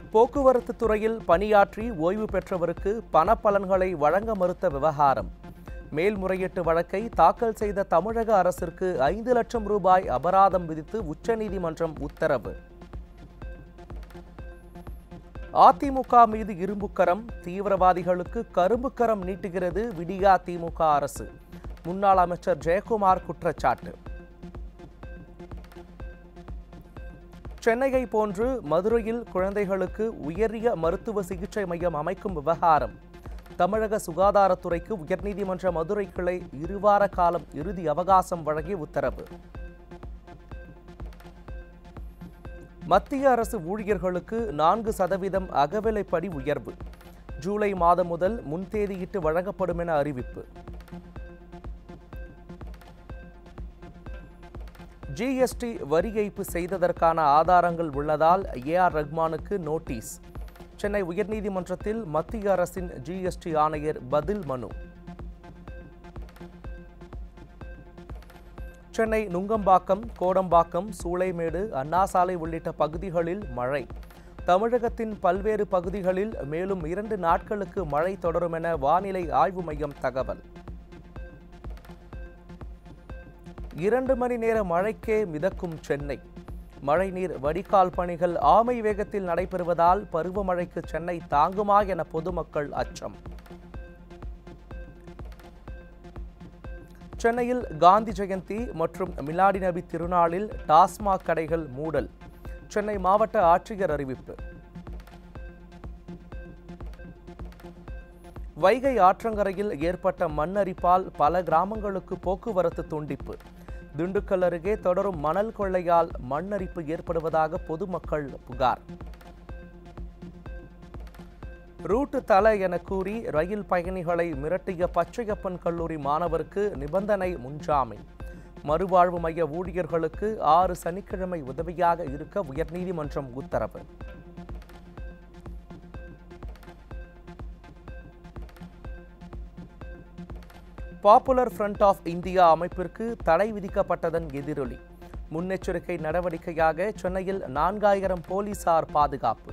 போக்குவரத்து துறையில் பணியாற்றி ஓய்வு பெற்றவருக்கு பணப்பலன்களை வழங்க மறுத்த விவகாரம் மேல்முறையீட்டு வழக்கை தாக்கல் செய்த தமிழக அரசிற்கு ஐந்து லட்சம் ரூபாய் அபராதம் விதித்து உச்சநீதிமன்றம் உத்தரவு அதிமுக மீது இரும்புக்கரம் தீவிரவாதிகளுக்கு கரும்புக்கரம் நீட்டுகிறது விடியா திமுக அரசு முன்னாள் அமைச்சர் ஜெயக்குமார் குற்றச்சாட்டு சென்னையை போன்று மதுரையில் குழந்தைகளுக்கு உயரிய மருத்துவ சிகிச்சை மையம் அமைக்கும் விவகாரம் தமிழக சுகாதாரத்துறைக்கு உயர்நீதிமன்ற மதுரை கிளை இருவார காலம் இறுதி அவகாசம் வழங்கி உத்தரவு மத்திய அரசு ஊழியர்களுக்கு நான்கு சதவீதம் அகவிலைப்படி உயர்வு ஜூலை மாதம் முதல் முன்தேதியிட்டு வழங்கப்படும் என அறிவிப்பு ஜிஎஸ்டி வரி ஏய்ப்பு செய்ததற்கான ஆதாரங்கள் உள்ளதால் ஏ ஆர் ரஹ்மானுக்கு நோட்டீஸ் சென்னை உயர்நீதிமன்றத்தில் மத்திய அரசின் ஜிஎஸ்டி ஆணையர் பதில் மனு சென்னை நுங்கம்பாக்கம் கோடம்பாக்கம் சூளைமேடு அண்ணாசாலை உள்ளிட்ட பகுதிகளில் மழை தமிழகத்தின் பல்வேறு பகுதிகளில் மேலும் இரண்டு நாட்களுக்கு மழை தொடரும் என வானிலை ஆய்வு மையம் தகவல் இரண்டு மணி நேர மழைக்கே மிதக்கும் சென்னை மழைநீர் வடிகால் பணிகள் ஆமை வேகத்தில் நடைபெறுவதால் பருவமழைக்கு சென்னை தாங்குமா என பொதுமக்கள் அச்சம் சென்னையில் காந்தி ஜெயந்தி மற்றும் மிலாடி நபி திருநாளில் டாஸ்மாக் கடைகள் மூடல் சென்னை மாவட்ட ஆட்சியர் அறிவிப்பு வைகை ஆற்றங்கரையில் ஏற்பட்ட மண்ணரிப்பால் பல கிராமங்களுக்கு போக்குவரத்து துண்டிப்பு திண்டுக்கல் அருகே தொடரும் மணல் கொள்ளையால் மண்ணரிப்பு ஏற்படுவதாக பொதுமக்கள் புகார் ரூட்டு தல என கூறி ரயில் பயணிகளை மிரட்டிய பச்சையப்பன் கல்லூரி மாணவருக்கு நிபந்தனை முன்ஜாமீன் மறுவாழ்வு மைய ஊழியர்களுக்கு ஆறு சனிக்கிழமை உதவியாக இருக்க உயர்நீதிமன்றம் உத்தரவு பாப்புலர் ஃப்ரண்ட் ஆஃப் இந்தியா அமைப்பிற்கு தடை விதிக்கப்பட்டதன் எதிரொலி முன்னெச்சரிக்கை நடவடிக்கையாக சென்னையில் நான்காயிரம் போலீசார் பாதுகாப்பு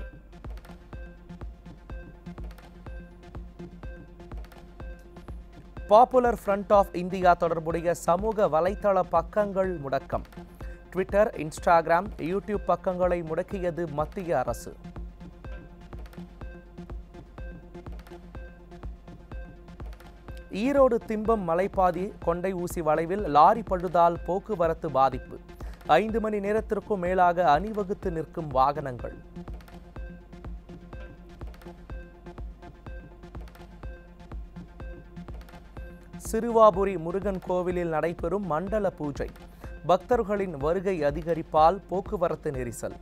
பாப்புலர் ஃப்ரண்ட் ஆஃப் இந்தியா தொடர்புடைய சமூக வலைத்தள பக்கங்கள் முடக்கம் ட்விட்டர் இன்ஸ்டாகிராம் யூடியூப் பக்கங்களை முடக்கியது மத்திய அரசு ஈரோடு திம்பம் மலைப்பாதி கொண்டை ஊசி வளைவில் லாரி பழுதால் போக்குவரத்து பாதிப்பு ஐந்து மணி நேரத்திற்கும் மேலாக அணிவகுத்து நிற்கும் வாகனங்கள் சிறுவாபுரி முருகன் கோவிலில் நடைபெறும் மண்டல பூஜை பக்தர்களின் வருகை அதிகரிப்பால் போக்குவரத்து நெரிசல்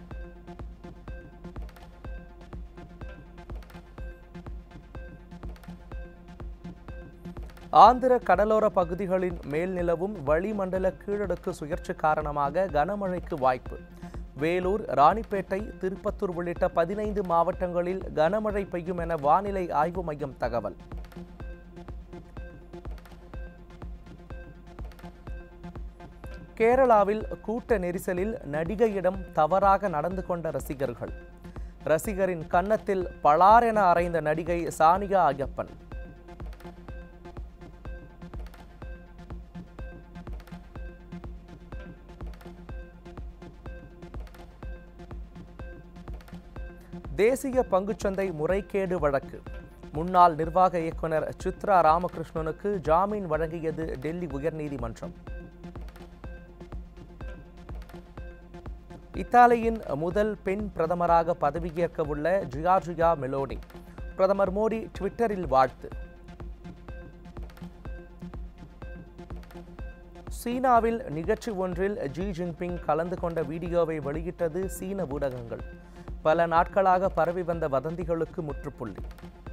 ஆந்திர கடலோர பகுதிகளின் மேல் நிலவும் வளிமண்டல கீழடுக்கு சுழற்சி காரணமாக கனமழைக்கு வாய்ப்பு வேலூர் ராணிப்பேட்டை திருப்பத்தூர் உள்ளிட்ட பதினைந்து மாவட்டங்களில் கனமழை பெய்யும் என வானிலை ஆய்வு மையம் தகவல் கேரளாவில் கூட்ட நெரிசலில் நடிகையிடம் தவறாக நடந்து கொண்ட ரசிகர்கள் ரசிகரின் கன்னத்தில் பளாரென அறைந்த நடிகை சானியா ஐயப்பன் தேசிய பங்குச்சந்தை முறைகேடு வழக்கு முன்னாள் நிர்வாக இயக்குனர் சித்ரா ராமகிருஷ்ணனுக்கு ஜாமீன் வழங்கியது டெல்லி உயர்நீதிமன்றம் இத்தாலியின் முதல் பெண் பிரதமராக பதவியேற்க உள்ள ஜியார்ஜியா மெலோனி பிரதமர் மோடி ட்விட்டரில் வாழ்த்து சீனாவில் நிகழ்ச்சி ஒன்றில் ஜி ஜின்பிங் கலந்து கொண்ட வீடியோவை வெளியிட்டது சீன ஊடகங்கள் பல நாட்களாக பரவி வந்த வதந்திகளுக்கு முற்றுப்புள்ளி